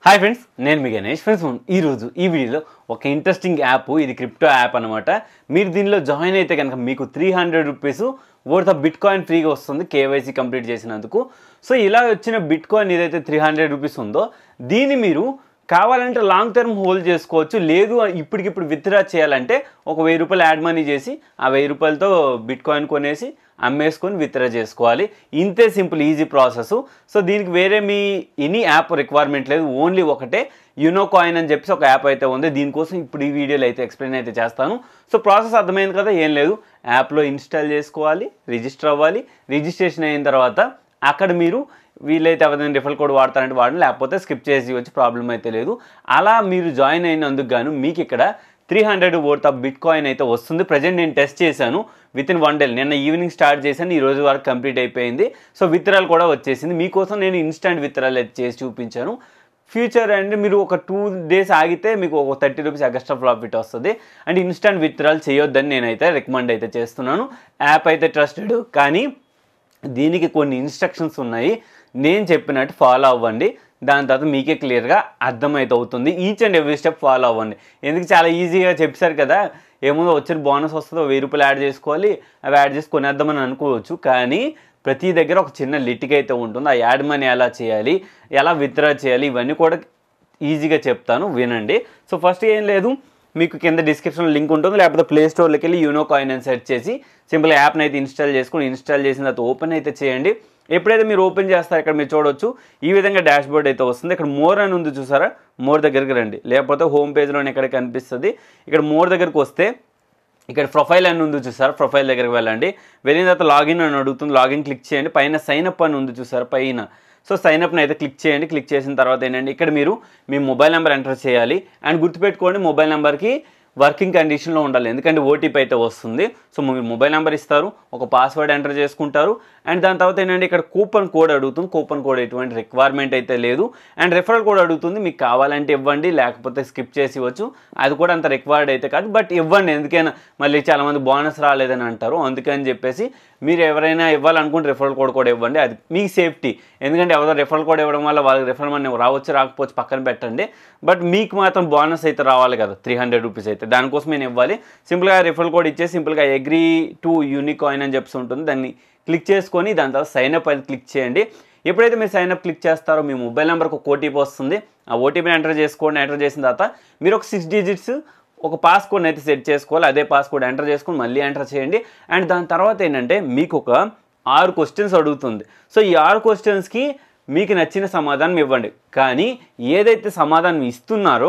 Hi friends నేను మీ Ganesh friends ఈరోజు ఈ వీడియోలో ఒక ఇంట్రెస్టింగ్ యాప్ ఇది క్రిప్టో యాప్ అనమాట మీరు దీనిలో జాయిన్ అయితే కనుక మీకు three hundred rupees worth of bitcoin ఫ్రీగా వస్తుంది కేవైసీ కంప్లీట్ చేసినందుకు సో ఇలా వచ్చిన బిట్ కాయిన్ ఏదైతే త్రీ హండ్రెడ్ రూపీస్ ఉందో దీన్ని మీరు కావాలంటే లాంగ్ టర్మ్ హోల్డ్ చేసుకోవచ్చు లేదు ఇప్పటికిప్పుడు విత్డ్రా చేయాలంటే ఒక వెయ్యి రూపాయలు యాడ్ మనీ చేసి ఆ వెయ్యి రూపాయలతో బిట్ కాయిన్ కొనేసి అమ్మేసుకొని విత్డ్రా చేసుకోవాలి ఇంతే సింపుల్ ఈజీ ప్రాసెస్ సో దీనికి వేరే మీ ఎనీ యాప్ రిక్వైర్మెంట్ లేదు ఓన్లీ ఒకటే యునో కాయిన్ అని చెప్పేసి ఒక యాప్ అయితే ఉంది దీనికోసం ఇప్పుడు ఈ వీడియోలో అయితే ఎక్స్ప్లెయిన్ అయితే చేస్తాను సో ప్రాసెస్ అర్థమైంది కదా ఏం లేదు యాప్లో ఇన్స్టాల్ చేసుకోవాలి రిజిస్టర్ అవ్వాలి రిజిస్ట్రేషన్ అయిన తర్వాత అక్కడ మీరు వీలైతే ఎవరైనా రిఫర్ కోడ్ వాడతారంటే వాడండి లేకపోతే స్కిప్ చేసి వచ్చి ప్రాబ్లం అయితే లేదు అలా మీరు జాయిన్ అయినందుకు గాను మీకు ఇక్కడ three hundred worth of bitcoin అయితే వస్తుంది ప్రజెంట్ నేను టెస్ట్ చేశాను విత్ ఇన్ వన్ డే నిన్న ఈవినింగ్ స్టార్ట్ చేశాను ఈ రోజు వరకు కంప్లీట్ అయిపోయింది సో విత్డ్రాల్ కూడా వచ్చేసింది మీకోసం నేను ఇన్స్టాంట్ విత్డ్రాల్ అయితే చేసి చూపించాను ఫ్యూచర్ అండ్ మీరు ఒక టూ డేస్ ఆగితే మీకు ఒక థర్టీ రూపీస్ ఎక్స్ట్రా ప్రాఫిట్ వస్తుంది అండ్ ఇన్స్టాంట్ విత్డ్రాల్ చేయొద్దని నేనైతే రికమెండ్ అయితే చేస్తున్నాను యాప్ అయితే ట్రస్టెడ్ కానీ దీనికి కొన్ని ఇన్స్ట్రక్షన్స్ ఉన్నాయి నేను చెప్పినట్టు ఫాలో అవ్వండి దాని తర్వాత మీకే క్లియర్గా అర్థమైతే అవుతుంది each and every step follow అవ్వండి ఎందుకు చాలా ఈజీగా చెప్పారు కదా ఏముందో వచ్చిన బోనస్ వస్తుందో వెయ్యి రూపాయలు యాడ్ చేసుకోవాలి అవి యాడ్ చేసి కొనేద్దామని అనుకోవచ్చు కానీ ప్రతి దగ్గర ఒక చిన్న లిటిక్ అయితే ఉంటుంది ఆ యాడ్ మనీ ఎలా చేయాలి ఎలా విత్డ్రా చేయాలి ఇవన్నీ కూడా ఈజీగా చెప్తాను వినండి సో ఫస్ట్ ఏం లేదు మీకు కింద డిస్క్రిప్షన్లో లింక్ ఉంటుంది లేకపోతే ప్లే స్టోర్లోకి వెళ్ళి యూనో కాయిన్ అని సెర్చ్ చేసి సింపుల్ యాప్ని అయితే ఇన్స్టాల్ చేసుకుని ఇన్స్టాల్ చేసిన తర్వాత ఓపెన్ అయితే చేయండి ఎప్పుడైతే మీరు ఓపెన్ చేస్తారో ఇక్కడ మీరు చూడొచ్చు ఈ విధంగా డాష్ బోర్డ్ అయితే వస్తుంది ఇక్కడ మోర్ అని ఉంది చూసారా మోర్ దగ్గరికి రండి లేకపోతే హోమ్ పేజ్లోనే ఇక్కడ కనిపిస్తుంది ఇక్కడ మోర్ దగ్గరికి వస్తే ఇక్కడ ప్రొఫైల్ అని ఉంది చూసారా ప్రొఫైల్ దగ్గరికి వెళ్ళండి వెళ్ళిన తర్వాత లాగిన్ అని అడుగుతుంది లాగిన్ క్లిక్ చేయండి పైన సైన్ అప్ అని ఉంది చూసారా పైన సో సైన్ అప్ని అయితే క్లిక్ చేయండి క్లిక్ చేసిన తర్వాత ఏంటంటే ఇక్కడ మీరు మీ మొబైల్ నెంబర్ ఎంటర్ చేయాలి అండ్ గుర్తుపెట్టుకోండి మొబైల్ నెంబర్కి వర్కింగ్ కండిషన్లో ఉండాలి ఎందుకంటే ఓటీపీ అయితే వస్తుంది సో మీరు మొబైల్ నెంబర్ ఇస్తారు ఒక పాస్వర్డ్ ఎంటర్ చేసుకుంటారు అండ్ దాని తర్వాత ఏంటంటే ఇక్కడ కూపన్ కోడ్ అడుగుతుంది కూపన్ కోడ్ ఎటువంటి రిక్వైర్మెంట్ అయితే లేదు అండ్ రెఫరల్ కోడ్ అడుగుతుంది మీకు కావాలంటే ఇవ్వండి లేకపోతే స్కిప్ చేసి ఇవ్వచ్చు అది కూడా అంత రిక్వైర్డ్ అయితే కాదు బట్ ఇవ్వండి ఎందుకైనా మళ్ళీ చాలామంది బోనస్ రాలేదని అంటారు అందుకని చెప్పేసి మీరు ఎవరైనా ఇవ్వాలనుకుంటే రెఫరల్ కోడ్ కూడా ఇవ్వండి అది మీ సేఫ్టీ ఎందుకంటే ఎవరో రెఫరల్ కోడ్ ఇవ్వడం వల్ల వాళ్ళకి రెఫరల్ మనీ రావచ్చు రాకపోవచ్చు పక్కన పెట్టండి బట్ మీకు మాత్రం బోనస్ అయితే రావాలి కదా త్రీ హండ్రెడ్ రూపీస్ అయితే దానికోసం నేను ఇవ్వాలి సింపుల్గా రెఫరల్ కోడ్ ఇచ్చేసి సింపుల్గా అగ్రీ టు యూనికాయిన్ అని చెప్పి ఉంటుంది దాన్ని క్లిక్ చేసుకొని దాని తర్వాత సైన్ అప్ అని క్లిక్ చేయండి ఎప్పుడైతే మీరు సైన్ అప్ క్లిక్ చేస్తారో మీ మొబైల్ నెంబర్కి ఒక ఓటీపీ వస్తుంది ఆ ఓటీపీని ఎంటర్ చేసుకోండి ఎంటర్ చేసిన తర్వాత మీరు ఒక సిక్స్ డిజిట్స్ ఒక పాస్కోడ్ని అయితే సెట్ చేసుకోవాలి అదే పాస్కోడ్ ఎంటర్ చేసుకొని మళ్ళీ ఎంటర్ చేయండి అండ్ దాని తర్వాత ఏంటంటే మీకు ఒక ఆరు క్వశ్చన్స్ అడుగుతుంది సో ఈ ఆరు క్వశ్చన్స్కి మీకు నచ్చిన సమాధానం ఇవ్వండి కానీ ఏదైతే సమాధానం ఇస్తున్నారో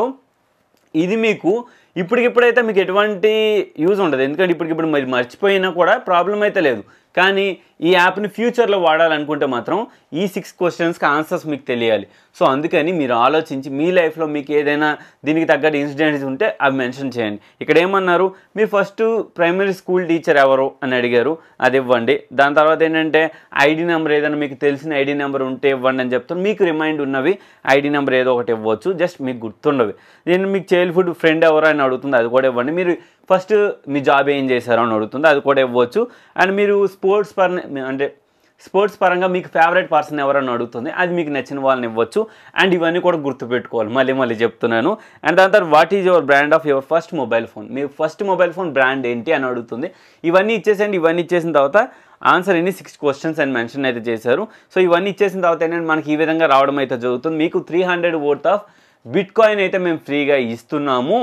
ఇది మీకు ఇప్పటికిప్పుడైతే మీకు ఎటువంటి యూజ్ ఉండదు ఎందుకంటే ఇప్పటికిప్పుడు మరి మర్చిపోయినా కూడా ప్రాబ్లం అయితే లేదు కానీ ఈ యాప్ని ఫ్యూచర్లో వాడాలనుకుంటే మాత్రం ఈ సిక్స్ క్వశ్చన్స్కి ఆన్సర్స్ మీకు తెలియాలి సో అందుకని మీరు ఆలోచించి మీ లైఫ్లో మీకు ఏదైనా దీనికి తగ్గట్టు ఇన్సిడెంట్స్ ఉంటే అవి మెన్షన్ చేయండి ఇక్కడ ఏమన్నారు మీరు ఫస్ట్ ప్రైమరీ స్కూల్ టీచర్ ఎవరు అని అడిగారు అది ఇవ్వండి దాని తర్వాత ఏంటంటే ఐడి నెంబర్ ఏదైనా మీకు తెలిసిన ఐడి నెంబర్ ఉంటే ఇవ్వండి అని చెప్తాను మీకు రిమైండ్ ఉన్నవి ఐడి నెంబర్ ఏదో ఒకటి ఇవ్వచ్చు జస్ట్ మీకు గుర్తుండవి నేను మీకు చైల్డ్హుడ్ ఫ్రెండ్ ఎవరు అని అడుగుతుంది అది కూడా ఇవ్వండి మీరు ఫస్ట్ మీ జాబ్ ఏం చేశారో అని అడుగుతుంది అది కూడా ఇవ్వచ్చు అండ్ మీరు స్పోర్ట్స్ పర్ అంటే స్పోర్ట్స్ పరంగా మీకు ఫేవరెట్ పర్సన్ ఎవరని అడుగుతుంది అది మీకు నచ్చిన వాళ్ళని ఇవ్వచ్చు అండ్ ఇవన్నీ కూడా గుర్తుపెట్టుకోవాలి మళ్ళీ మళ్ళీ చెప్తున్నాను అండ్ దాని తర్వాత what is your brand of your first mobile phone మీ ఫస్ట్ మొబైల్ ఫోన్ బ్రాండ్ ఏంటి అని అడుగుతుంది ఇవన్నీ ఇచ్చేసండి ఇవన్నీ ఇచ్చేసిన తర్వాత ఆన్సర్ ఎన్ని సిక్స్ క్వశ్చన్స్ అని మెన్షన్ అయితే చేశారు సో ఇవన్నీ ఇచ్చేసిన తర్వాత ఏంటంటే మనకి ఈ విధంగా రావడం అయితే జరుగుతుంది మీకు three hundred worth of bitcoin అయితే మేము ఫ్రీగా ఇస్తున్నాము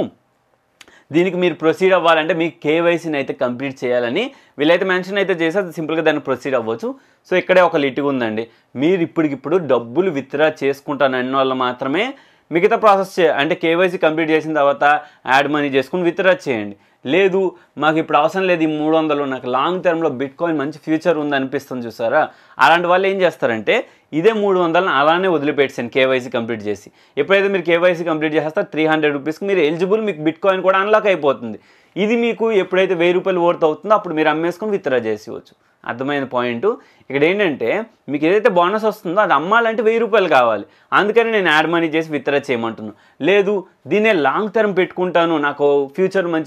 దీనికి మీరు ప్రొసీడ్ అవ్వాలంటే మీకు కేవైసీని అయితే కంప్లీట్ చేయాలని వీళ్ళైతే మెన్షన్ అయితే చేసి సింపుల్గా దాన్ని ప్రొసీడ్ అవ్వచ్చు సో ఇక్కడే ఒక లిటిగ్ ఉందండి మీరు ఇప్పటికిప్పుడు డబ్బులు విత్డ్రా చేసుకుంటానన్న వాళ్ళు మాత్రమే మిగతా ప్రాసెస్ చే అంటే కేవైసీ కంప్లీట్ చేసిన తర్వాత యాడ్ మనీ చేసుకుని విత్డ్రా చేయండి లేదు మాకు ఇప్పుడు అవసరం లేదు ఈ మూడు వందలు నాకు లాంగ్ టర్మ్లో బిట్ కాయిన్ మంచి ఫ్యూచర్ ఉంది అనిపిస్తుంది చూసారా అలాంటి వాళ్ళు ఏం చేస్తారంటే ఇదే మూడు వందలను అలానే వదిలిపెట్టాను కేవైసీ కంప్లీట్ చేసి ఎప్పుడైతే మీరు కేవైసీ కంప్లీట్ చేస్తారో త్రీ హండ్రెడ్ రూపీస్కి మీరు ఎలిజిబుల్ మీకు బిట్ కాయిన్ కూడా అన్లాక్ అయిపోతుంది ఇది మీకు ఎప్పుడైతే వెయ్యి రూపాయలు వర్త్ అవుతుందో అప్పుడు మీరు అమ్మేసుకొని విత్డ్రా చేసేవచ్చు అర్థమైన పాయింట్ ఇక్కడ ఏంటంటే మీకు ఏదైతే బోనస్ వస్తుందో అది అమ్మాలంటే వెయ్యి రూపాయలు కావాలి అందుకని నేను యాడ్ మనీ చేసి విత్డ్రా చేయమంటున్నాను లేదు దీన్నే లాంగ్ టర్మ్ పెట్టుకుంటాను నాకు ఫ్యూచర్ మంచి బిట్ కాయిన్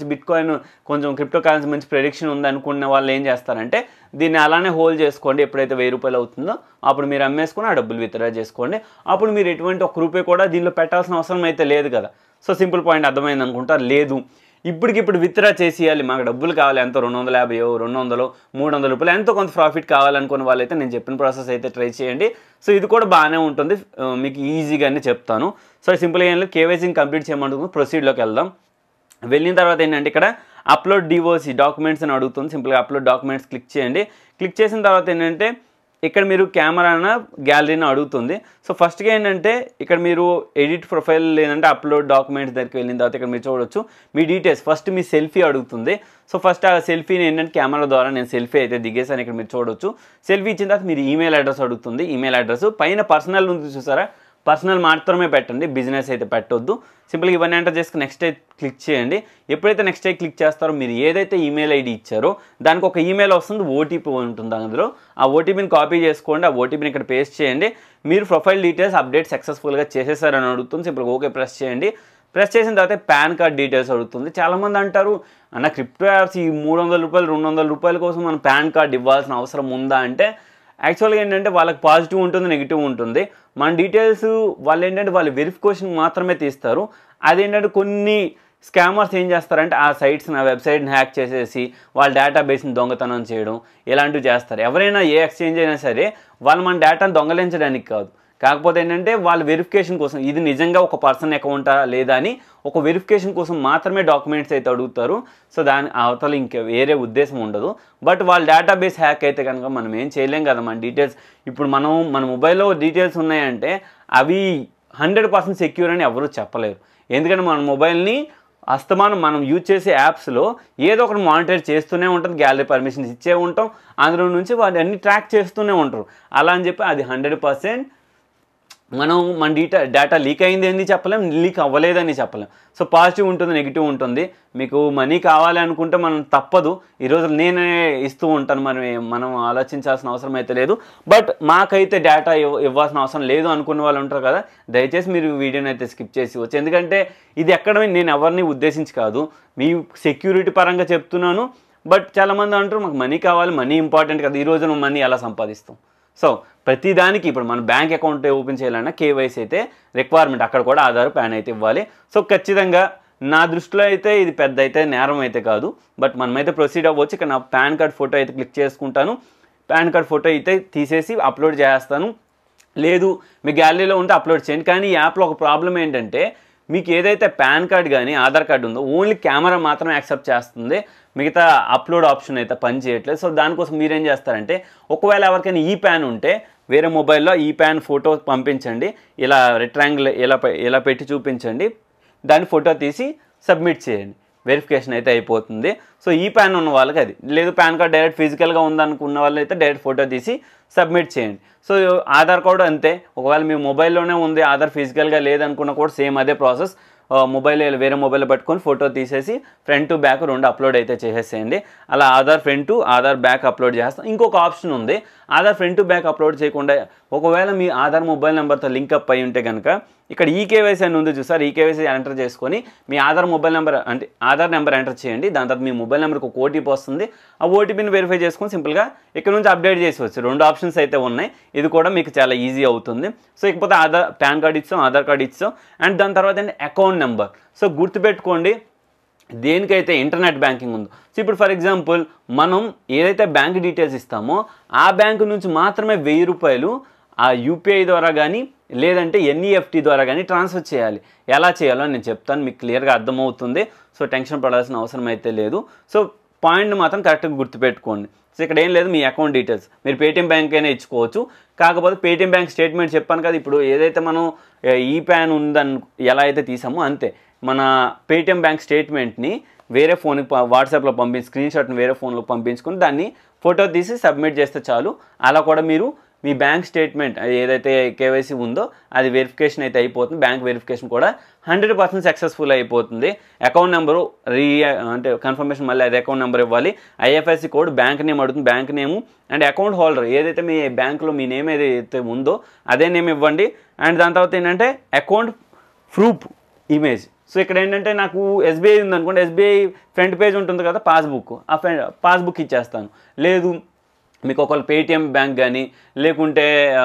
కాయిన్ కొంచెం క్రిప్టో కరెన్సీ మంచి ప్రెడిక్షన్ ఉంది అనుకున్న వాళ్ళు ఏం చేస్తారంటే దీన్ని అలానే హోల్డ్ చేసుకోండి ఎప్పుడైతే వెయ్యి రూపాయలు అవుతుందో అప్పుడు మీరు అమ్మేసుకుని ఆ డబ్బులు విత్డ్రా చేసుకోండి అప్పుడు మీరు ఎటువంటి ఒక్క రూపాయి కూడా దీనిలో పెట్టాల్సిన అవసరం అయితే లేదు కదా సో సింపుల్ పాయింట్ అర్థమైంది అనుకుంటా లేదు ఇప్పటికిప్పుడు విత్డ్రా చేసేయాలి మాకు డబ్బులు కావాలి ఎంతో రెండు వందల యాభై రెండు వందలు మూడు వందల రూపాయలు ఎంతో కొంత ప్రాఫిట్ కావాలనుకున్న వాళ్ళైతే నేను చెప్పిన ప్రాసెస్ అయితే ట్రై చేయండి సో ఇది కూడా బాగానే ఉంటుంది ఆ, మీకు ఈజీగానే చెప్తాను సో సింపుల్గా ఏం లేదు కేవైసీని కంప్లీట్ చేయమంటుంది ప్రొసీడ్లోకి వెళ్దాం వెళ్ళిన తర్వాత ఏంటంటే ఇక్కడ అప్లోడ్ డివోసి డాక్యుమెంట్స్ అని అడుగుతుంది సింపుల్గా అప్లోడ్ డాక్యుమెంట్స్ క్లిక్ చేయండి క్లిక్ చేసిన తర్వాత ఏంటంటే ఇక్కడ మీరు కెమెరాన గ్యాలరీని అడుగుతుంది సో ఫస్ట్గా ఏంటంటే ఇక్కడ మీరు ఎడిట్ ప్రొఫైల్ లేదంటే అప్లోడ్ డాక్యుమెంట్స్ దగ్గరికి వెళ్ళిన తర్వాత ఇక్కడ మీరు చూడొచ్చు మీ డీటెయిల్స్ ఫస్ట్ మీ సెల్ఫీ అడుగుతుంది సో ఫస్ట్ ఆ సెల్ఫీని ఏంటంటే కెమెరా ద్వారా నేను సెల్ఫీ అయితే దిగేసాను ఇక్కడ మీరు చూడొచ్చు సెల్ఫీ ఇచ్చిన తర్వాత మీరు ఈమెయిల్ అడ్రస్ అడుగుతుంది ఈమెయిల్ అడ్రస్ పైన పర్సనల్ ఉంది చూసారా పర్సనల్ మాత్రమే పెట్టండి బిజినెస్ అయితే పెట్టొద్దు సింపుల్గా ఇవన్నీ ఎంటర్ చేసుకుని నెక్స్ట్ అయితే క్లిక్ చేయండి ఎప్పుడైతే నెక్స్ట్ అయితే క్లిక్ చేస్తారో మీరు ఏదైతే ఈమెయిల్ ఐడి ఇచ్చారో దానికి ఒక ఈమెయిల్ వస్తుంది ఓటీపీ ఉంటుంది అందులో ఆ ఓటీపీని కాపీ చేసుకోండి ఆ ఓటీపీని ఇక్కడ పేస్ట్ చేయండి మీరు ప్రొఫైల్ డీటెయిల్స్ అప్డేట్ సక్సెస్ఫుల్గా చేసేసారని అడుగుతుంది సింపుల్గా ఓకే ప్రెస్ చేయండి ప్రెస్ చేసిన తర్వాత పాన్ కార్డ్ డీటెయిల్స్ అడుగుతుంది చాలామంది అంటారు అన్న క్రిప్టో యాప్స్ ఈ మూడు వందల రూపాయలు రెండు వందల రూపాయల కోసం మనం పాన్ కార్డ్ ఇవ్వాల్సిన అవసరం ఉందా అంటే యాక్చువల్గా ఏంటంటే వాళ్ళకి పాజిటివ్ ఉంటుంది నెగిటివ్ ఉంటుంది మన డీటెయిల్స్ వాళ్ళు ఏంటంటే వాళ్ళు వెరిఫికేషన్ మాత్రమే తీస్తారు అదేంటంటే కొన్ని స్కామర్స్ ఏం చేస్తారంటే ఆ సైట్స్ని ఆ వెబ్సైట్ని హ్యాక్ చేసేసి వాళ్ళ డేటాబేస్ని దొంగతనం చేయడం ఇలాంటివి చేస్తారు ఎవరైనా ఏ ఎక్స్చేంజ్ అయినా సరే వాళ్ళు మన డేటాను దొంగలించడానికి కాదు కాకపోతే ఏంటంటే వాళ్ళ వెరిఫికేషన్ కోసం ఇది నిజంగా ఒక పర్సన్ అకౌంటా లేదా అని ఒక వెరిఫికేషన్ కోసం మాత్రమే డాక్యుమెంట్స్ అయితే అడుగుతారు సో దాని అవతల ఇంకా వేరే ఉద్దేశం ఉండదు బట్ వాళ్ళ డేటాబేస్ హ్యాక్ అయితే కనుక మనం ఏం చేయలేం కదా మన డీటెయిల్స్ ఇప్పుడు మనం మన మొబైల్లో డీటెయిల్స్ ఉన్నాయంటే అవి హండ్రెడ్ పర్సెంట్ సెక్యూర్ అని ఎవరు చెప్పలేరు ఎందుకంటే మన మొబైల్ని అస్తమానం మనం యూజ్ చేసే యాప్స్లో ఏదో ఒకటి మానిటర్ చేస్తూనే ఉంటుంది గ్యాలరీ పర్మిషన్స్ ఇచ్చే ఉంటాం అందులో నుంచి వాళ్ళు అన్ని ట్రాక్ చేస్తూనే ఉంటారు అలా అని చెప్పి అది హండ్రెడ్ పర్సెంట్ మనం మన డీటా డేటా లీక్ అయింది అని చెప్పలేం లీక్ అవ్వలేదని చెప్పలేం సో పాజిటివ్ ఉంటుంది నెగిటివ్ ఉంటుంది మీకు మనీ కావాలి అనుకుంటే మనం తప్పదు ఈరోజు నేనే ఇస్తూ ఉంటాను మరి మనం ఆలోచించాల్సిన అవసరం అయితే లేదు బట్ మాకైతే డేటా ఇవ్వ ఇవ్వాల్సిన అవసరం లేదు అనుకున్న వాళ్ళు ఉంటారు కదా దయచేసి మీరు వీడియోని అయితే స్కిప్ చేసి వచ్చు ఎందుకంటే ఇది ఎక్కడ నేను ఎవరిని ఉద్దేశించి కాదు మీ సెక్యూరిటీ పరంగా చెప్తున్నాను బట్ చాలామంది అంటారు మాకు మనీ కావాలి మనీ ఇంపార్టెంట్ కదా ఈ రోజు మనం మనీ ఎలా సంపాదిస్తాం సో ప్రతిదానికి ఇప్పుడు మన బ్యాంక్ అకౌంట్ ఓపెన్ చేయాలన్నా కేవైసీ అయితే రిక్వైర్మెంట్ అక్కడ కూడా ఆధార్ పాన్ అయితే ఇవ్వాలి సో ఖచ్చితంగా నా దృష్టిలో అయితే ఇది పెద్ద అయితే నేరం అయితే కాదు బట్ మనమైతే ప్రొసీడ్ అవ్వచ్చు ఇక్కడ నా పాన్ కార్డ్ ఫోటో అయితే క్లిక్ చేసుకుంటాను పాన్ కార్డ్ ఫోటో అయితే తీసేసి అప్లోడ్ చేస్తాను లేదు మీ గ్యాలరీలో ఉంటే అప్లోడ్ చేయండి కానీ ఈ యాప్లో ఒక ప్రాబ్లం ఏంటంటే మీకు ఏదైతే పాన్ కార్డ్ కానీ ఆధార్ కార్డు ఉందో ఓన్లీ కెమెరా మాత్రమే యాక్సెప్ట్ చేస్తుంది మిగతా అప్లోడ్ ఆప్షన్ అయితే పని చేయట్లేదు సో దానికోసం మీరేం చేస్తారంటే ఒకవేళ ఎవరికైనా ఈ ప్యాన్ ఉంటే వేరే మొబైల్లో ఈ ప్యాన్ ఫోటో పంపించండి ఇలా రెక్టాంగిల్ ఇలా పె- ఇలా పెట్టి చూపించండి దాని ఫోటో తీసి సబ్మిట్ చేయండి వెరిఫికేషన్ అయితే అయిపోతుంది సో ఈ ప్యాన్ ఉన్న వాళ్ళకి అది లేదు పాన్ కార్డ్ డైరెక్ట్ ఫిజికల్గా ఉందనుకున్న వాళ్ళు అయితే డైరెక్ట్ ఫోటో తీసి సబ్మిట్ చేయండి సో ఆధార్ కార్డు అంతే ఒకవేళ మీ మొబైల్లోనే ఉంది ఆధార్ ఫిజికల్గా లేదనుకున్నా కూడా సేమ్ అదే ప్రాసెస్ మొబైల్ వేరే మొబైల్ పట్టుకొని ఫోటో తీసేసి ఫ్రంట్ టు బ్యాక్ రెండు అప్లోడ్ అయితే చేసేసేయండి అలా Aadhaar front to Aadhaar back upload చేస్తాం ఇంకొక ఆప్షన్ ఉంది Aadhaar front to back upload చేయకుండా ఒకవేళ మీ ఆధార్ మొబైల్ నెంబర్తో లింక్ అప్ అయి ఉంటే కనుక ఇక్కడ ఈకేవైసీ అని ఉంది చూసారు ఈకేవైసీ ఎంటర్ చేసుకొని మీ ఆధార్ మొబైల్ నెంబర్ అంటే ఆధార్ నెంబర్ ఎంటర్ చేయండి దాని తర్వాత మీ మొబైల్ నెంబర్కి ఒక ఓటీపీ వస్తుంది ఆ ఓటీపీని వెరిఫై చేసుకొని సింపుల్గా ఇక్కడ నుంచి అప్డేట్ చేసుకోవచ్చు రెండు ఆప్షన్స్ అయితే ఉన్నాయి ఇది కూడా మీకు చాలా ఈజీ అవుతుంది సో ఇకపోతే ఆధార్ పాన్ కార్డ్ ఇచ్చాం ఆధార్ కార్డ్ ఇచ్చాం అండ్ దాని తర్వాత ఏంటి అకౌంట్ నెంబర్ సో గుర్తుపెట్టుకోండి దేనికైతే ఇంటర్నెట్ బ్యాంకింగ్ ఉందో సో ఇప్పుడు ఫర్ ఎగ్జాంపుల్ మనం ఏదైతే బ్యాంక్ డీటెయిల్స్ ఇస్తామో ఆ బ్యాంకు నుంచి మాత్రమే వెయ్యి రూపాయలు ఆ యూపీఐ ద్వారా కానీ లేదంటే ఎన్ఈఎఫ్టీ ద్వారా కానీ ట్రాన్స్ఫర్ చేయాలి ఎలా చేయాలో నేను చెప్తాను మీకు క్లియర్గా అర్థమవుతుంది సో టెన్షన్ పడాల్సిన అవసరం అయితే లేదు సో పాయింట్ మాత్రం కరెక్ట్గా గుర్తుపెట్టుకోండి సో ఇక్కడ ఏం లేదు మీ అకౌంట్ డీటెయిల్స్ మీరు పేటీఎం బ్యాంక్ అయినా ఇచ్చుకోవచ్చు కాకపోతే పేటీఎం బ్యాంక్ స్టేట్మెంట్ చెప్పాను కదా ఇప్పుడు ఏదైతే మనం ఏ, ఈ ప్యాన్ ఉందని ఎలా అయితే తీసామో అంతే మన పేటీఎం బ్యాంక్ స్టేట్మెంట్ని వేరే ఫోన్కి వాట్సాప్లో పంపి స్క్రీన్ షాట్ని వేరే ఫోన్లో పంపించుకొని దాన్ని ఫోటో తీసి సబ్మిట్ చేస్తే చాలు అలా కూడా మీరు మీ బ్యాంక్ స్టేట్మెంట్ అది ఏదైతే కేవైసీ ఉందో అది వెరిఫికేషన్ అయితే అయిపోతుంది బ్యాంక్ వెరిఫికేషన్ కూడా హండ్రెడ్ పర్సెంట్ సక్సెస్ఫుల్ అయిపోతుంది అకౌంట్ నెంబరు రీ అంటే కన్ఫర్మేషన్ మళ్ళీ అది అకౌంట్ నెంబర్ ఇవ్వాలి ఐఎఫ్ఎస్సి కోడ్ బ్యాంక్ నేమ్ అడుగుతుంది bank name and account holder ఏదైతే మీ బ్యాంక్లో మీ నేమ్ ఏదైతే ఉందో అదే నేమ్ ఇవ్వండి అండ్ దాని తర్వాత ఏంటంటే అకౌంట్ ప్రూఫ్ ఇమేజ్ సో ఇక్కడ ఏంటంటే నాకు ఎస్బీఐ ఉందనుకోండి ఎస్బీఐ ఫ్రంట్ పేజ్ ఉంటుంది కదా పాస్బుక్ ఆ పాస్బుక్ ఇచ్చేస్తాను లేదు మీకు ఒకవేళ పేటిఎం బ్యాంక్ కానీ లేకుంటే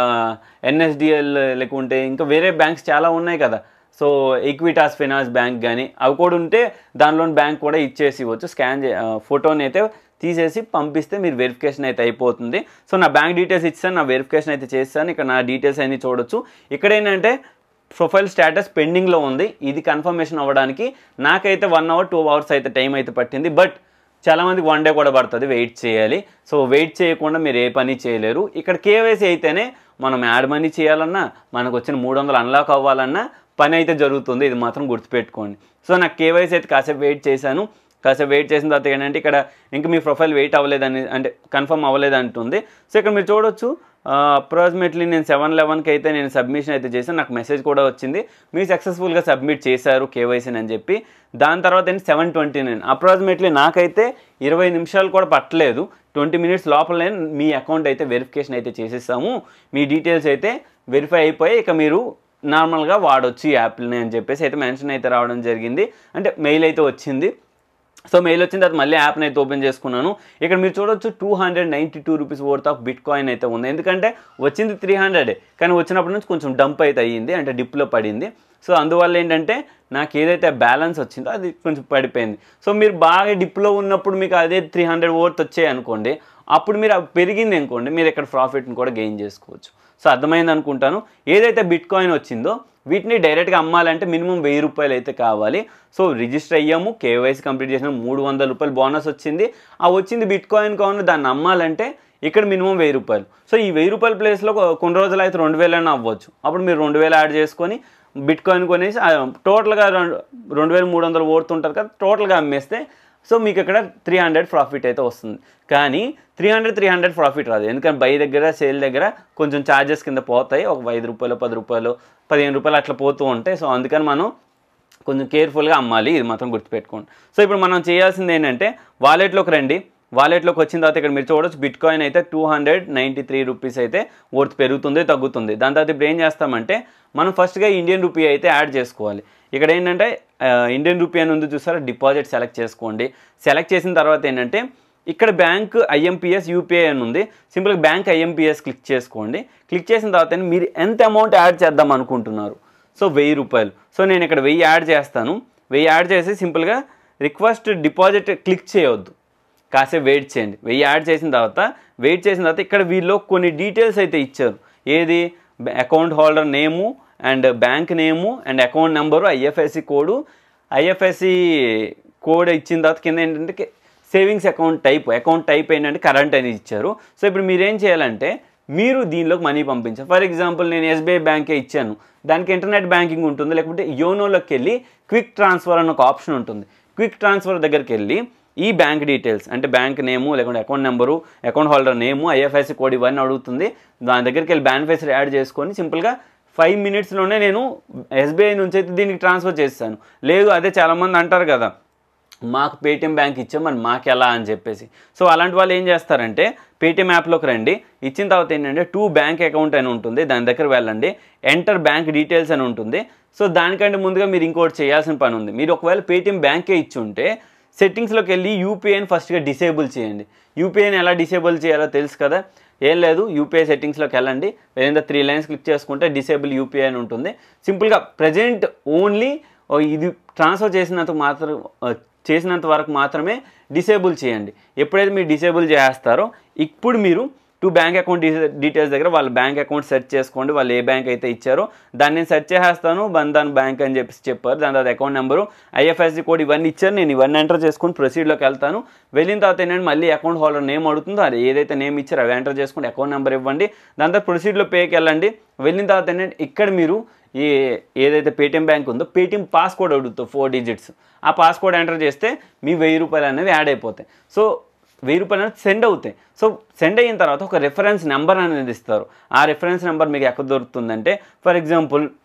ఎన్ఎస్డిఎల్ లేకుంటే ఇంకా వేరే బ్యాంక్స్ చాలా ఉన్నాయి కదా సో ఈక్విటాస్ ఫైనాన్స్ బ్యాంక్ కానీ అవి కూడా ఉంటే దానిలోని బ్యాంక్ కూడా ఇచ్చేసి ఇవ్వచ్చు స్కాన్ చే ఫోటోని అయితే తీసేసి పంపిస్తే మీరు వెరిఫికేషన్ అయితే అయిపోతుంది సో నా బ్యాంక్ డీటెయిల్స్ ఇచ్చాను నా వెరిఫికేషన్ అయితే చేస్తాను ఇక్కడ నా డీటెయిల్స్ అన్ని చూడొచ్చు ఇక్కడ ఏంటంటే ప్రొఫైల్ స్టేటస్ పెండింగ్లో ఉంది ఇది కన్ఫర్మేషన్ అవ్వడానికి నాకైతే వన్ అవర్ టూ అవర్స్ అయితే టైం అయితే పట్టింది బట్ చాలామందికి వన్ డే కూడా పడుతుంది వెయిట్ చేయాలి సో వెయిట్ చేయకుండా మీరు ఏ పని చేయలేరు ఇక్కడ కేవైసీ అయితేనే మనం యాడ్ మనీ చేయాలన్నా మనకు వచ్చిన మూడు వందలు అన్లాక్ అవ్వాలన్నా పని అయితే జరుగుతుంది ఇది మాత్రం గుర్తుపెట్టుకోండి సో నాకు కేవైసీ అయితే కాసేపు వెయిట్ చేశాను కాసేపు వెయిట్ చేసిన తర్వాత ఏంటంటే ఇక్కడ ఇంకా మీ ప్రొఫైల్ వెయిట్ అవ్వలేదని అంటే కన్ఫర్మ్ అవ్వలేదు అంటుంది సో ఇక్కడ మీరు చూడొచ్చు అప్రాక్సిమేట్లీ నేను సెవెన్ లెవెన్కి అయితే నేను సబ్మిషన్ అయితే చేశాను నాకు మెసేజ్ కూడా వచ్చింది మీరు సక్సెస్ఫుల్గా సబ్మిట్ చేశారు కేవైసీని అని చెప్పి దాని తర్వాత ఏంటి సెవెన్ ట్వంటీ నైన్ అప్రాక్సిమేట్లీ నాకైతే ఇరవై నిమిషాలు కూడా పట్టలేదు ట్వంటీ మినిట్స్ లోపలనే మీ అకౌంట్ అయితే వెరిఫికేషన్ అయితే చేసేసాము మీ డీటెయిల్స్ అయితే వెరిఫై అయిపోయి ఇక మీరు నార్మల్గా వాడొచ్చు ఈ యాప్ని అని చెప్పేసి అయితే మెన్షన్ అయితే రావడం జరిగింది అంటే మెయిల్ అయితే వచ్చింది సో మెయిల్ వచ్చిన తర్వాత మళ్ళీ యాప్ని అయితే ఓపెన్ చేసుకున్నాను ఇక్కడ మీరు చూడొచ్చు two hundred ninety two rupees worth of bitcoin అయితే ఉంది ఎందుకంటే వచ్చింది త్రీ హండ్రెడే కానీ వచ్చినప్పటి నుంచి కొంచెం డంప్ అయితే అయ్యింది అంటే డిప్లో పడింది సో అందువల్ల ఏంటంటే నాకు ఏదైతే బ్యాలెన్స్ వచ్చిందో అది కొంచెం పడిపోయింది సో మీరు బాగా డిప్లో ఉన్నప్పుడు మీకు అదే త్రీ హండ్రెడ్ వర్త్ వచ్చాయి అనుకోండి అప్పుడు మీరు అవి పెరిగింది అనుకోండి మీరు ఇక్కడ ప్రాఫిట్ని కూడా గెయిన్ చేసుకోవచ్చు సో అర్థమైంది అనుకుంటాను ఏదైతే బిట్ కాయిన్ వచ్చిందో వీటిని డైరెక్ట్గా అమ్మాలంటే మినిమం వెయ్యి రూపాయలు అయితే కావాలి సో రిజిస్టర్ అయ్యాము కేవైసీ కంప్లీట్ చేసిన మూడు వందల రూపాయలు బోనస్ వచ్చింది ఆ వచ్చింది బిట్ కాయిన్ కావాలి దాన్ని అమ్మాలంటే ఇక్కడ మినిమం వెయ్యి రూపాయలు సో ఈ వెయ్యి రూపాయల ప్లేస్లో కొన్ని రోజులు అయితే రెండు వేలైనా అవ్వచ్చు అప్పుడు మీరు రెండు వేలు యాడ్ చేసుకొని బిట్ కాయిన్ కొనేసి ఆ టోటల్గా రెండు రెండు వేల మూడు వందలు ఓడుతుంటారు కదా టోటల్గా అమ్మేస్తే సో మీకు ఇక్కడ త్రీ హండ్రెడ్ ప్రాఫిట్ అయితే వస్తుంది కానీ three hundred three hundred profit రాదు ఎందుకంటే బై దగ్గర సేల్ దగ్గర కొంచెం ఛార్జెస్ కింద పోతాయి ఒక ఐదు రూపాయలు పది రూపాయలు పదిహేను రూపాయలు అట్లా పోతూ ఉంటాయి సో అందుకని మనం కొంచెం కేర్ఫుల్గా అమ్మాలి ఇది మాత్రం గుర్తుపెట్టుకోండి సో ఇప్పుడు మనం చేయాల్సింది ఏంటంటే వాలెట్లోకి రండి వాలెట్లోకి వచ్చిన తర్వాత ఇక్కడ మీరు చూడొచ్చు బిట్ కాయిన్ అయితే two hundred ninety three rupees అయితే వర్త్ పెరుగుతుంది తగ్గుతుంది దాని తర్వాత ఇప్పుడు ఏం చేస్తామంటే మనం ఫస్ట్గా ఇండియన్ రూపీ అయితే యాడ్ చేసుకోవాలి ఇక్కడ ఏంటంటే ఆ, ఇండియన్ రూపీ అని ఉంది చూసారా డిపాజిట్ సెలెక్ట్ చేసుకోండి సెలెక్ట్ చేసిన తర్వాత ఏంటంటే ఇక్కడ బ్యాంక్ ఐఎంపిఎస్ యూపీఐ అని ఉంది సింపుల్గా బ్యాంక్ ఐఎంపిఎస్ క్లిక్ చేసుకోండి క్లిక్ చేసిన తర్వాత మీరు ఎంత అమౌంట్ యాడ్ చేద్దాం అనుకుంటున్నారు సో వెయ్యి రూపాయలు సో నేను ఇక్కడ వెయ్యి యాడ్ చేస్తాను వెయ్యి యాడ్ చేసి సింపుల్గా రిక్వెస్ట్ డిపాజిట్ క్లిక్ చేయవద్దు కాసేపు వెయిట్ చేయండి వెయ్యి యాడ్ చేసిన తర్వాత వెయిట్ చేసిన తర్వాత ఇక్కడ వీళ్ళు కొన్ని డీటెయిల్స్ అయితే ఇచ్చారు ఏది account holder name and bank name and account number IFSC code IFSC code ఇచ్చిన తర్వాత కింద ఏంటంటే savings account type account type ఏంటంటే కరెంట్ అని ఇచ్చారు సో ఇప్పుడు మీరు ఏం చేయాలంటే మీరు దీనిలోకి మనీ పంపించారు ఫర్ ఎగ్జాంపుల్ నేను ఎస్బీఐ బ్యాంకే ఇచ్చాను దానికి ఇంటర్నెట్ బ్యాంకింగ్ ఉంటుంది లేకపోతే యోనోలోకి వెళ్ళి క్విక్ ట్రాన్స్ఫర్ అని ఒక ఆప్షన్ ఉంటుంది క్విక్ ట్రాన్స్ఫర్ దగ్గరికి వెళ్ళి ఈ బ్యాంక్ డీటెయిల్స్ అంటే బ్యాంక్ నేము లేకుంటే account number account holder name IFSC code ఇవన్నీ అడుగుతుంది దాని దగ్గరికి వెళ్ళి బెనిఫిట్స్ యాడ్ చేసుకొని సింపుల్గా ఫైవ్ మినిట్స్లోనే నేను ఎస్బీఐ నుంచి అయితే దీనికి ట్రాన్స్ఫర్ చేస్తాను లేదు అదే చాలామంది అంటారు కదా మాకు పేటిఎం బ్యాంక్ ఇచ్చాం మరి మాకు ఎలా అని చెప్పేసి సో అలాంటి వాళ్ళు ఏం చేస్తారంటే పేటిఎం యాప్లోకి రండి ఇచ్చిన తర్వాత ఏంటంటే టూ బ్యాంక్ అకౌంట్ అని ఉంటుంది దాని దగ్గర వెళ్ళండి ఎంటర్ బ్యాంక్ డీటెయిల్స్ అని ఉంటుంది సో దానికంటే ముందుగా మీరు ఇంకోటి చేయాల్సిన పని ఉంది మీరు ఒకవేళ పేటిఎం బ్యాంకే ఇచ్చి ఉంటే సెట్టింగ్స్లోకి వెళ్ళి యూపీఐని ఫస్ట్గా డిసేబుల్ చేయండి యూపీఐని ఎలా డిసేబుల్ చేయాలో తెలుసు కదా ఏం లేదు యూపీఐ సెట్టింగ్స్లోకి వెళ్ళండి లేదా త్రీ లైన్స్ క్లిక్ చేసుకుంటే డిసేబుల్ యూపీఐ అని ఉంటుంది సింపుల్గా ప్రజెంట్ ఓన్లీ ఇది ట్రాన్స్ఫర్ చేసినంత మాత్రం ఆ, చేసినంత వరకు మాత్రమే డిసేబుల్ చేయండి ఎప్పుడైతే మీరు డిసేబుల్ చేస్తారో ఇప్పుడు మీరు టూ బ్యాంక్ అకౌంట్ డీటెయిల్స్ దగ్గర వాళ్ళ బ్యాంక్ అకౌంట్ సెర్చ్ చేసుకోండి వాళ్ళు ఏ బ్యాంక్ అయితే ఇచ్చారో దాన్ని నేను సెర్చ్ చేసేస్తాను బంధన్ బ్యాంక్ అని చెప్పేసి చెప్పారు దాని తర్వాత అకౌంట్ నెంబరు ఐఎఫ్ఎస్సి కోడ్ ఇవన్నీ ఇచ్చారు నేను ఇవన్నీ ఎంటర్ చేసుకుని ప్రొసీడ్లోకి వెళ్తాను వెళ్ళిన తర్వాత ఏంటంటే మళ్ళీ అకౌంట్ హోల్డర్ నేమ్ అడుగుతుందో అది ఏదైతే నేమ్ ఇచ్చారో అవి ఎంటర్ చేసుకుని అకౌంట్ నెంబర్ ఇవ్వండి దాని తర్వాత ప్రొసీడ్లో పేకి వెళ్ళండి వెళ్ళిన తర్వాత ఏంటంటే ఇక్కడ మీరు ఈ ఏదైతే పేటిఎం బ్యాంక్ ఉందో పేటిఎం పాస్కోడ్ అడుగుతుంది ఫోర్ డిజిట్స్ ఆ పాస్కోడ్ ఎంటర్ చేస్తే మీ వెయ్యి రూపాయలు అనేవి యాడ్ అయిపోతాయి సో వెయ్యి రూపాయలు అనేది సెండ్ అవుతాయి సో సెండ్ అయిన తర్వాత ఒక రెఫరెన్స్ నెంబర్ అనేది ఇస్తారు ఆ రెఫరెన్స్ నెంబర్ మీకు ఎక్కడ దొరుకుతుందంటే ఫర్ ఎగ్జాంపుల్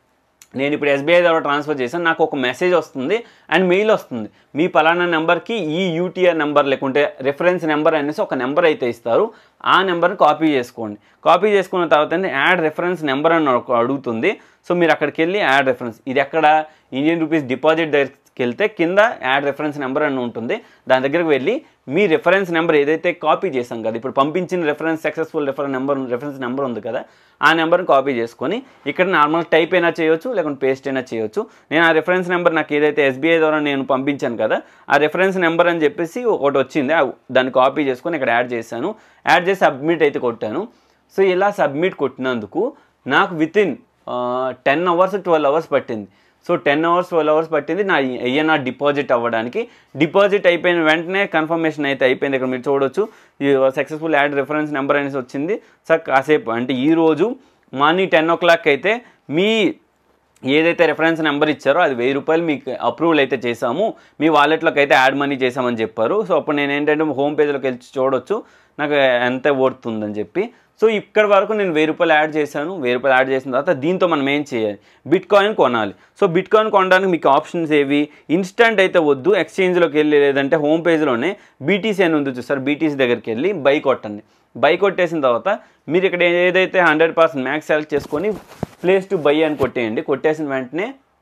నేను ఇప్పుడు ఎస్బీఐ ద్వారా ట్రాన్స్ఫర్ చేశాను నాకు ఒక మెసేజ్ వస్తుంది అండ్ మెయిల్ వస్తుంది మీ పలానా నెంబర్కి ఈ యూటీఆర్ నెంబర్ లేకుంటే రెఫరెన్స్ నెంబర్ అనేసి ఒక నెంబర్ అయితే ఇస్తారు ఆ నెంబర్ని కాపీ చేసుకోండి కాపీ చేసుకున్న తర్వాత యాడ్ రెఫరెన్స్ నెంబర్ అని ఒక అడుగుతుంది సో మీరు అక్కడికి వెళ్ళి యాడ్ రెఫరెన్స్ ఇది ఎక్కడ ఇండియన్ రూపీస్ డిపాజిట్ దగ్గరికి వెళ్తే కింద యాడ్ రెఫరెన్స్ నెంబర్ అని ఉంటుంది దాని దగ్గరికి వెళ్ళి మీ రెఫరెన్స్ నెంబర్ ఏదైతే కాపీ చేసాం కదా ఇప్పుడు పంపించిన reference successful reference number reference number ఉంది కదా ఆ నెంబర్ని కాపీ చేసుకొని ఇక్కడ నార్మల్ టైప్ అయినా చేయొచ్చు లేకుంటే పేస్ట్ అయినా చేయొచ్చు నేను ఆ రెఫరెన్స్ నెంబర్ నాకు ఏదైతే ఎస్బీఐ ద్వారా నేను పంపించాను కదా ఆ రెఫరెన్స్ నెంబర్ అని చెప్పేసి ఒకటి వచ్చింది ఆ- దాన్ని కాపీ చేసుకొని ఇక్కడ యాడ్ చేశాను యాడ్ చేసి సబ్మిట్ అయితే కొట్టాను సో ఇలా సబ్మిట్ కొట్టినందుకు నాకు within ten hours twelve hours పట్టింది so ten hours twelve hours పట్టింది నా ఐఎన్ఆర్ డిపాజిట్ అవ్వడానికి డిపాజిట్ అయిపోయిన వెంటనే కన్ఫర్మేషన్ అయితే అయిపోయింది ఇక్కడ మీరు చూడొచ్చు సక్సెస్ఫుల్ యాడ్ రెఫరెన్స్ నెంబర్ అనేసి వచ్చింది సార్ కాసేపు అంటే ఈ రోజు మార్నింగ్ టెన్ ఓ క్లాక్ అయితే మీ ఏదైతే రెఫరెన్స్ నెంబర్ ఇచ్చారో అది వెయ్యి రూపాయలు మీకు అప్రూవల్ అయితే చేసాము మీ వాలెట్లోకి అయితే యాడ్ మనీ చేసామని చెప్పారు సో అప్పుడు నేను ఏంటంటే హోమ్ పేజ్లోకి వెళ్ళి చూడొచ్చు నాకు ఎంత ఓడుతుందని చెప్పి సో ఇక్కడ వరకు నేను వెయ్యి రూపాయలు యాడ్ చేశాను వెయ్యి రూపాయలు యాడ్ చేసిన తర్వాత దీంతో మనం ఏం చేయాలి బిట్ కాయిన్ కొనాలి సో బిట్ కాయిన్ కొనడానికి మీకు ఆప్షన్స్ ఏవి ఇన్స్టంట్ అయితే వద్దు ఎక్స్చేంజ్లోకి వెళ్ళి లేదంటే హోమ్ పేజ్లోనే బీటీసీ అని ఉంది చూస్తారు బీటీసీ దగ్గరికి వెళ్ళి బై కొట్టండి బై కొట్టేసిన తర్వాత మీరు ఇక్కడ ఏదైతే హండ్రెడ్ పర్సెంట్ మ్యాక్స్ సెలెక్ట్ చేసుకొని ప్లేస్ టు బై అని కొట్టేయండి కొట్టేసిన వెంటనే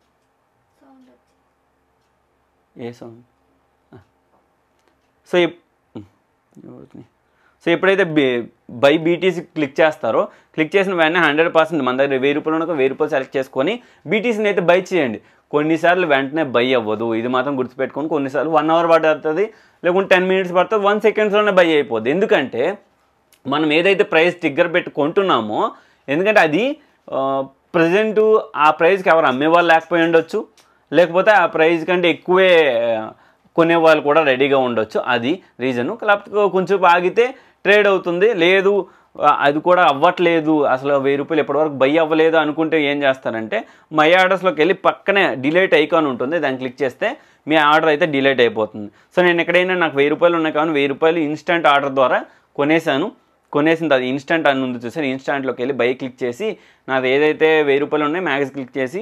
ఏ సౌండ్ సో ఇప్- ఎవరిది? సో ఎప్పుడైతే బై బీటీసీ క్లిక్ చేస్తారో క్లిక్ చేసిన వెంటనే హండ్రెడ్ పర్సెంట్ మన దగ్గర వెయ్యి రూపాయలు ఉన్న వెయ్యి రూపాయలు సెలెక్ట్ చేసుకొని బీటీసీని అయితే బై చేయండి కొన్నిసార్లు వెంటనే బై అవ్వదు ఇది మాత్రం గుర్తుపెట్టుకొని కొన్నిసార్లు వన్ అవర్ పడుతుంది లేకుంటే టెన్ మినిట్స్ పడుతుంది వన్ సెకండ్స్లోనే బై అయిపోద్ది ఎందుకంటే మనం ఏదైతే ప్రైస్ టిగ్గర్ పెట్టి కొంటున్నామో ఎందుకంటే అది ప్రజెంట్ ఆ ప్రైస్కి ఎవరు అమ్మేవాళ్ళు లేకపోయి ఉండొచ్చు లేకపోతే ఆ ప్రైస్ కంటే ఎక్కువే కొనేవాళ్ళు కూడా రెడీగా ఉండొచ్చు అది రీజను లేకపోతే కొంచెం ఆగితే ట్రేడ్ అవుతుంది లేదు ఆ, అది కూడా అవ్వట్లేదు అసలు వెయ్యి రూపాయలు ఎప్పటివరకు బై అవ్వలేదు అనుకుంటే ఏం చేస్తారంటే మై ఆర్డర్స్లోకి వెళ్ళి పక్కనే డిలేట్ ఐకాన్ ఉంటుంది దాన్ని క్లిక్ చేస్తే మీ ఆర్డర్ అయితే డిలేట్ అయిపోతుంది సో నేను ఎక్కడైనా నాకు వెయ్యి రూపాయలు ఉన్నాయి కానీ వెయ్యి రూపాయలు ఇన్స్టంట్ ఆర్డర్ ద్వారా కొనేసాను కొనేసిన తర్వాత ఇన్స్టంట్ అని ఉంది చూసారు ఇన్స్టంట్లోకి వెళ్ళి బై క్లిక్ చేసి నాది ఏదైతే వెయ్యి రూపాయలు ఉన్నాయి మ్యాక్స్ క్లిక్ చేసి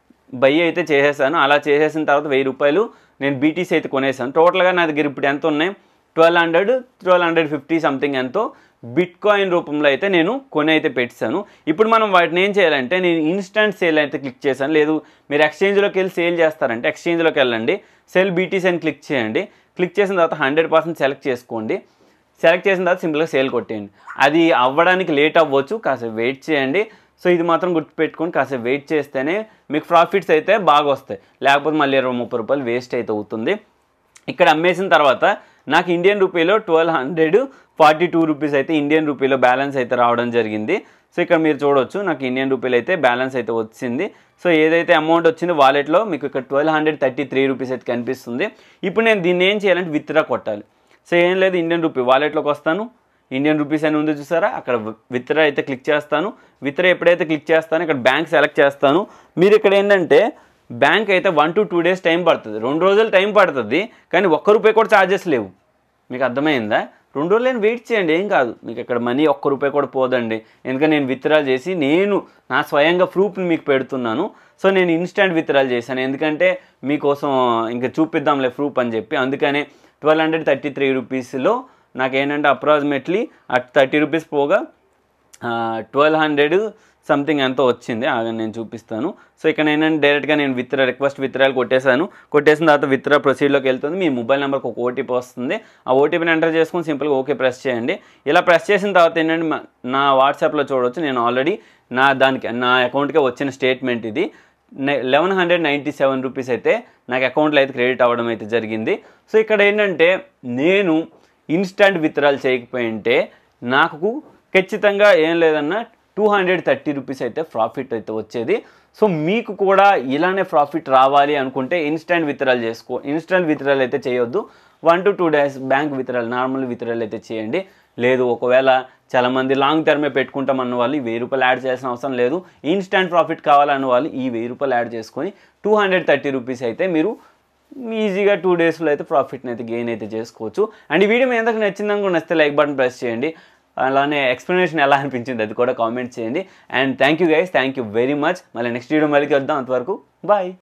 బై అయితే చేసేసాను అలా చేసేసిన తర్వాత వెయ్యి రూపాయలు నేను బీటీసీ అయితే కొనేసాను టోటల్గా నా దగ్గర ఇప్పుడు ఎంత ఉన్నాయి twelve hundred twelve hundred fifty something ఎంతో బిట్ కాయిన్ రూపంలో అయితే నేను కొని అయితే పెట్టాను ఇప్పుడు మనం వాటిని ఏం చేయాలంటే నేను ఇన్స్టంట్ సేల్ అయితే క్లిక్ చేశాను లేదు మీరు ఎక్స్చేంజ్లోకి వెళ్ళి సేల్ చేస్తారంటే ఎక్స్చేంజ్లోకి వెళ్ళండి సెల్ బీటీసీ అని క్లిక్ చేయండి క్లిక్ చేసిన తర్వాత హండ్రెడ్ పర్సెంట్ సెలెక్ట్ చేసుకోండి సెలెక్ట్ చేసిన తర్వాత సింపుల్గా సేల్ కొట్టేయండి అది అవ్వడానికి లేట్ అవ్వచ్చు కాసేపు వెయిట్ చేయండి సో ఇది మాత్రం గుర్తుపెట్టుకొని కాసేపు వెయిట్ చేస్తేనే మీకు ప్రాఫిట్స్ అయితే బాగా వస్తాయి లేకపోతే మళ్ళీ ఇరవై ముప్పై రూపాయలు వేస్ట్ అయితే అవుతుంది ఇక్కడ అమ్మేసిన తర్వాత నాకు ఇండియన్ రూపీలో twelve hundred forty two rupees అయితే ఇండియన్ రూపీలో బ్యాలెన్స్ అయితే రావడం జరిగింది సో ఇక్కడ మీరు చూడొచ్చు నాకు ఇండియన్ రూపీలు అయితే బ్యాలెన్స్ అయితే వచ్చింది సో ఏదైతే అమౌంట్ వచ్చిందో వాలెట్లో మీకు ఇక్కడ twelve hundred thirty three rupees అయితే కనిపిస్తుంది ఇప్పుడు నేను దీన్ని ఏం చేయాలంటే విత్డ్రా కొట్టాలి సో ఏం లేదు ఇండియన్ రూపీ వాలెట్లోకి వస్తాను ఇండియన్ రూపీస్ అని ఉంది చూసారా అక్కడ విత్డ్రా అయితే క్లిక్ చేస్తాను విత్డ్రా ఎప్పుడైతే క్లిక్ చేస్తానో ఇక్కడ బ్యాంక్ సెలెక్ట్ చేస్తాను మీరు ఇక్కడ ఏంటంటే బ్యాంక్ అయితే one to two days time పడుతుంది రెండు రోజులు టైం పడుతుంది కానీ ఒక్క రూపాయి కూడా ఛార్జెస్ లేవు మీకు అర్థమైందా రెండు రోజులు నేను వెయిట్ చేయండి ఏం కాదు మీకు ఇక్కడ మనీ ఒక్క రూపాయి కూడా పోదండి ఎందుకంటే నేను విత్డ్రాల్ చేసి నేను నా స్వయంగా ప్రూఫ్ని మీకు పెడుతున్నాను సో నేను ఇన్స్టెంట్ విత్డ్రాల్ చేశాను ఎందుకంటే మీకోసం ఇంకా చూపిద్దాంలే ప్రూఫ్ అని చెప్పి అందుకనే ట్వెల్వ్ హండ్రెడ్ థర్టీ త్రీ రూపీస్లో నాకు ఏంటంటే అప్రాక్సిమేట్లీ అట్ థర్టీ రూపీస్ పోగా ట్వెల్వ్ హండ్రెడ్ సంథింగ్ ఎంతో వచ్చింది ఆగని నేను చూపిస్తాను సో ఇక్కడ ఏంటంటే డైరెక్ట్గా నేను విత్డ్రా రిక్వెస్ట్ విత్డ్రాలు కొట్టేశాను కొట్టేసిన తర్వాత విత్డ్రా ప్రొసీడ్లోకి వెళ్తుంది మీ మొబైల్ నెంబర్కి ఒక ఓటీపీ వస్తుంది ఆ ఓటీపీని ఎంటర్ చేసుకుని సింపుల్గా ఓకే ప్రెస్ చేయండి ఇలా ప్రెస్ చేసిన తర్వాత ఏంటంటే మా- నా వాట్సాప్లో చూడవచ్చు నేను ఆల్రెడీ నా దానికి నా అకౌంట్కి వచ్చిన స్టేట్మెంట్ ఇది eleven hundred ninety seven rupees అయితే నాకు అకౌంట్లో అయితే క్రెడిట్ అవ్వడం అయితే జరిగింది సో ఇక్కడ ఏంటంటే నేను ఇన్స్టంట్ విత్డ్రాల్ చేయకపోయింటే నాకు ఖచ్చితంగా ఏం లేదన్నా టూ హండ్రెడ్ థర్టీ రూపీస్ అయితే ప్రాఫిట్ అయితే వచ్చేది సో మీకు కూడా ఇలానే ప్రాఫిట్ రావాలి అనుకుంటే ఇన్స్టంట్ విత్డ్రాల్ చేసుకో ఇన్స్టంట్ విత్డ్రాల్ అయితే చేయొద్దు one to two days bank withdrawal normal withdrawal అయితే చేయండి లేదు ఒకవేళ చాలామంది లాంగ్ టర్మే పెట్టుకుంటామన్న వాళ్ళు ఈ వెయ్యి రూపాయలు యాడ్ చేయాల్సిన అవసరం లేదు ఇన్స్టంట్ ప్రాఫిట్ కావాలన్న వాళ్ళు ఈ వెయ్యి రూపాయలు యాడ్ చేసుకొని టూ హండ్రెడ్ థర్టీ రూపీస్ అయితే మీరు ఈజీగా టూ డేస్లో అయితే ప్రాఫిట్ని అయితే గెయిన్ అయితే చేసుకోవచ్చు అండ్ ఈ వీడియో మీ అందరికి నచ్చిందని కూడా నచ్చితే లైక్ బటన్ ప్రెస్ చేయండి అలానే ఎక్స్ప్లెనేషన్ ఎలా అనిపించింది అది కూడా కామెంట్ చేయండి and thank you guys thank you very much మళ్ళీ నెక్స్ట్ వీడియో మళ్ళీ వద్దాం అంతవరకు బాయ్